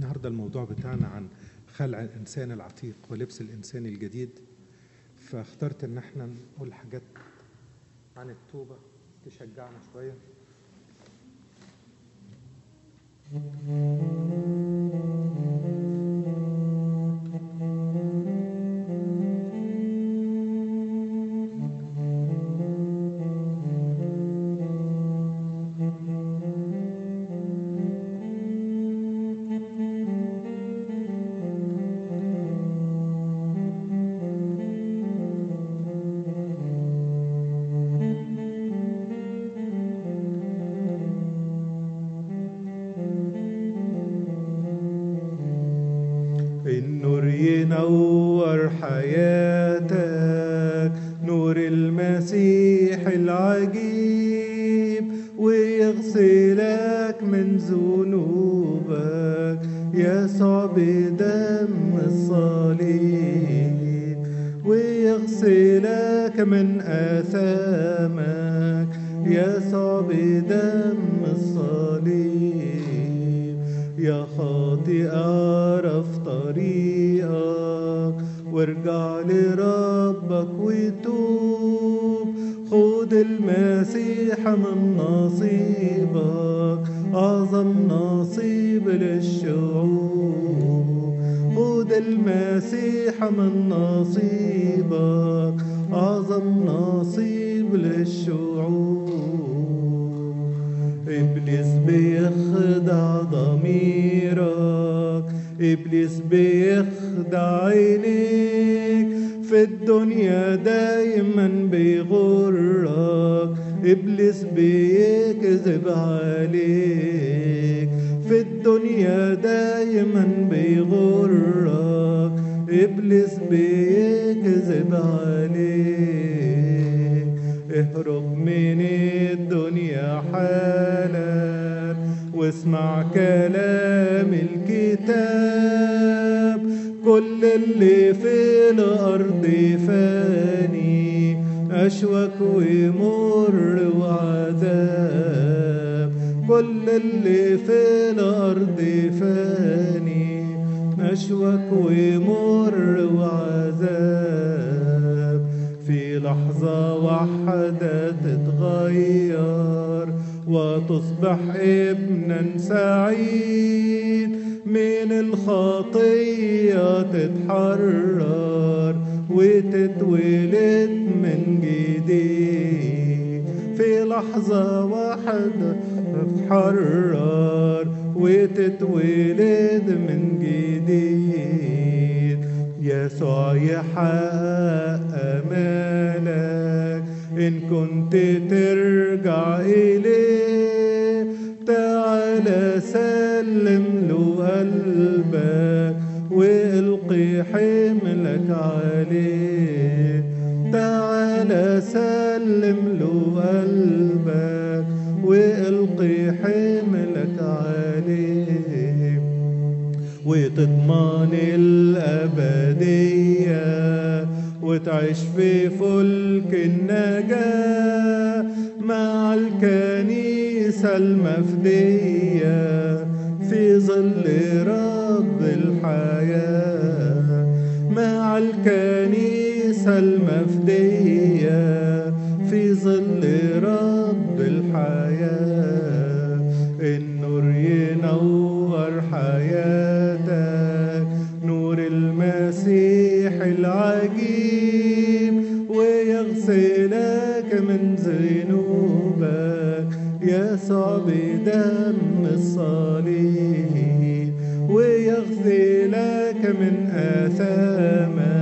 النهاردة الموضوع بتاعنا عن خلع الإنسان العتيق ولبس الإنسان الجديد فاخترت إن احنا نقول حاجات عن التوبة تشجعنا شوية النور ينور حياتك نور المسيح العجيب ويغسلك من ذنوبك يسوع بدم الصليب ويغسلك من آثامك يسوع بدم الصليب يا خاطئ اعرف طريقك وارجع لربك وتوب خد المسيح من نصيبك أعظم نصيب للشعوب خد المسيح من نصيبك أعظم نصيب للشعوب إبليس بيخدع ضميرك إبليس بيخدع عينيك في الدنيا دايما بيغرك إبليس بيكذب عليك في الدنيا دايما بيغرك إبليس بيكذب عليك اهرب من الدنيا حالا واسمع كلام الكتاب كل اللي في الأرض فاني أشوك ومر وعذاب كل اللي في الأرض فاني أشوك ومر وعذاب في لحظة واحدة تتغير وتصبح ابنا سعيد من الخطية تتحرر وتتولد من جديد في لحظة واحدة تتحرر وتتولد من جديد يسوع يحقق أمالك إن كنت ترجع إليه تعالى سلم له قلبك والقي حملك عليه تعالى سلم له قلبك والقي حملك عليه وتضمن الأبدية وتعيش في فلك النجاة مع الكنيسة المفدية في ظل رب الحياة مع الكنيسة المفدية في ظل رب الحياة النور ينور حياتك نور المسيح العجيب ويغسلك من ذنوبك يسوع بدم الصليب ويغسلك من آثامك